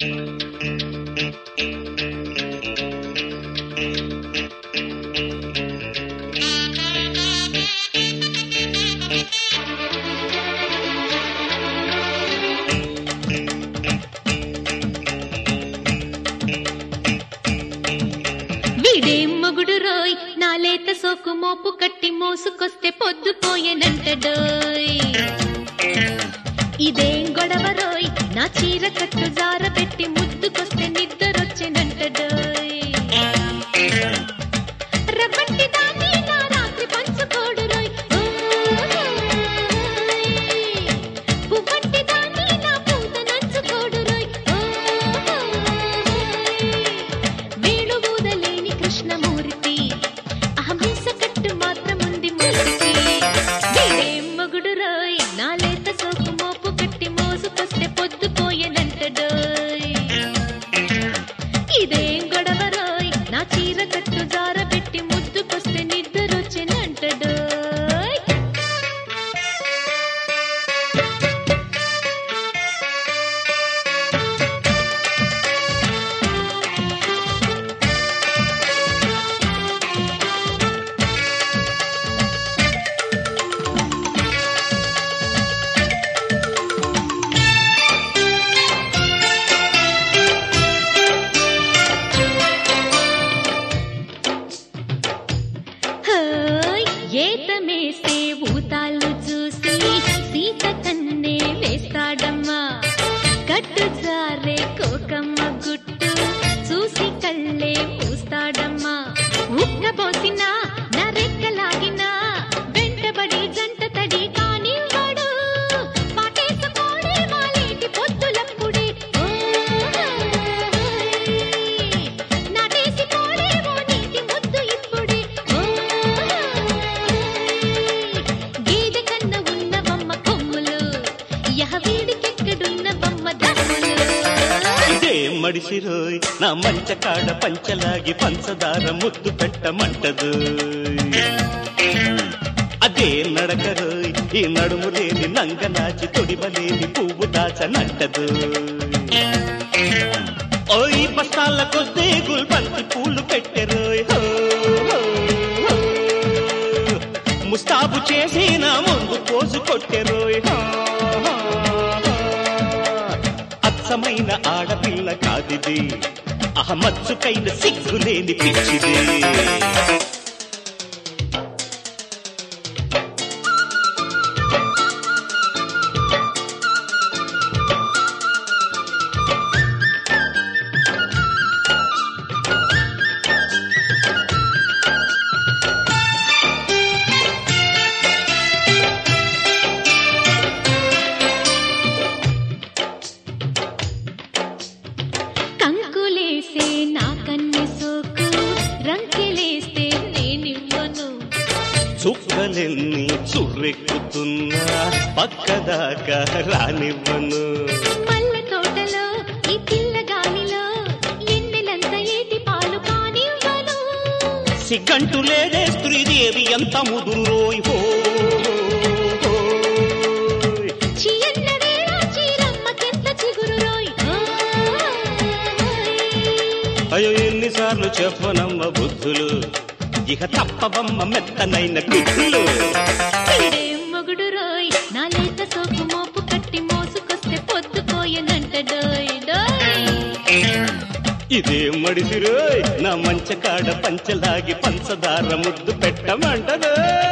వీడేం మొగుడు రోయ్ నా లేత సోకు మోపు కట్టి మోసుకొస్తే పొద్దుపోయేనంటడోయ్ ఇదేం గొడవ రోయ్ నా చీర కట్టు జార పెట్టి ముద్దుకొస్తే నిద్రొచ్చెనంటడోయ్ రవ్వంటి దాన్ని నా రాత్రి పంచుకోడు రోయ్ ఓయ్. పువ్వంటి దాన్ని నా పూత నంచుకోడు రోయ్ ఓయ్. వేణుబూదలేని కృష్ణమూర్తి అహంస కట్టు మాత్రముంది మూర్తి వీడేం మొగుడు రోయ్ నా లేత సోకు మోపు కట్టి మోసుకొస్తే పొద్దుపోయేనంటడోయ్ ఇదేం గొడవ రోయ్ నా చీర కట్టు జార పెట్టి ముద్దుకొస్తే నిద్రొచ్చెనంటడోయ్ హోయ్ ఏతమేసే ఊతాలు చూసి సీత కన్నే వేస్తాడమ్మా కట్టు జారే కోకమ్మ గుట్టు చూసి కళ్ళే పూస్తాడమ్మా ఉక్క పోసిన నరెక్కలాగిన వెంటబడి జంట తడి కానివ్వడు పాటేసుకోడే మాలేటి పొద్దులప్పుడే ఓయ్. నాటేసి పోడేమో నీటి ముద్దు ఇప్పుడే ఓయ్. గేదె కన్న ఉన్నవమ్మ కొమ్ములు యహ వీడికెక్కడున్న బొమ్మ దమ్ములు ఇదే మడిసిరోయ్ నా మంచ కాడ పంచలాగి పంచదార ముద్దు పెట్టమంటదు అదే నడకరోయ్ ఈ నడుము లేని నంగనాచి తొడిమలేని పువ్వు దాచనంటదు ఓయ్ బస్తాల కొద్ది గుల్బంతి పూలు పెట్టెరోయ్ హో, హో, హో. ముస్తాబు చేసి నా ముందు పోసు కొట్టెరోయ్ హో, హో, హో. అచ్చమైన ఆడపిల్ల కాదిది అహమచ్చుకైన సిగ్గులేని పిచ్చిది కంకులేసే నా కన్నె సోకు రంకెలేస్తే నేనివ్వను చుక్కలెన్ని చుర్రెక్కుతున్నా పక్కదాకా రానివ్వను మల్లె తోటలో ఈ పిల్ల గాలిలో ఎన్నెలంత ఏటి పాలు కానివ్వను సిగ్గంటు లేదే స్త్రీదేవి ఎంత ముదురు రోయ్ హో హోయ్. చీయన్న వేళ చీరమ్మకెంత చిగురు రోయ్ అయ్యో ఎన్నిసార్లు చెప్పనమ్మ బుద్ధులు ఇక తప్పవమ్మ మెత్తనైన గుద్ధులు వీడేం మొగుడు రోయ్ నా లేత సోకు మోపు కట్టి మోసుకొస్తే పొద్దుపోయనంట డోయ్ డోయ్ ఇదే మడిసిరోయ్ నా మంచ కాడ పంచలాగి పంచదార ముద్దు పెట్టమంటదో